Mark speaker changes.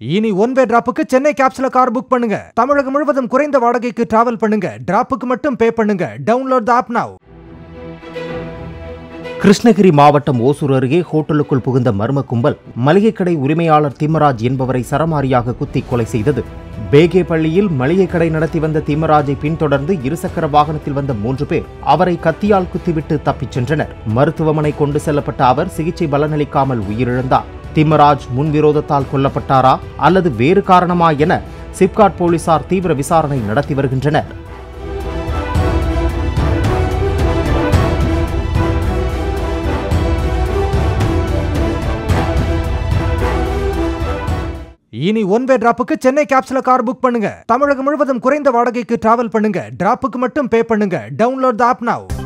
Speaker 1: இனி one way டிராப்புக்கு சென்னை கேப்ஸ்ல கார் புக் பண்ணுங்க தமிழகம் முழுவதும் குறைந்த வாடகைக்கு டிராவல் பண்ணுங்க டிராப்புக்கு மட்டும் பே பண்ணுங்க download the app now
Speaker 2: Krishnagiri மாவட்டம் ஓசூர் அருகே ஹோட்டலுக்குள் புகுந்த மர்ம கும்பல் மளிகை கடை உரிமையாளர் திம்மராஜ் என்பவரை சரமாரியாக குத்தி கொலை செய்தது பேகே பள்ளியில் மளிகை கடை நடத்தி வந்த திம்மராஜை பின்தொடர்ந்து இருசக்கர வாகனத்தில் வந்த மூன்று பேர் அவரை கத்தியால் குத்திவிட்டு தப்பிச் சென்றனர் மருத்துவமனை கொண்டு செல்லப்பட்ட அவர் சிகிச்சை பலனளிக்காமல் உயிரிழந்தார் திம்மராஜ் முன்விரோதத்தால் கொல்லப்பட்டாரா அல்லது வேறு காரணமா என சிப்காட் போலீசார் தீவிர விசாரணை நடத்தி வருகின்றனர்
Speaker 1: இனி ஒன் வே டிராப்புக்கு சென்னை கேப்ஸ்ல கார் புக் பண்ணுங்க தமிழகம் முழுவதும் குறைந்த வாடகைக்கு டிராவல் பண்ணுங்க டிராப்புக்கு மட்டும் பே பண்ணுங்க டவுன்லோட் த ஆப் நவ்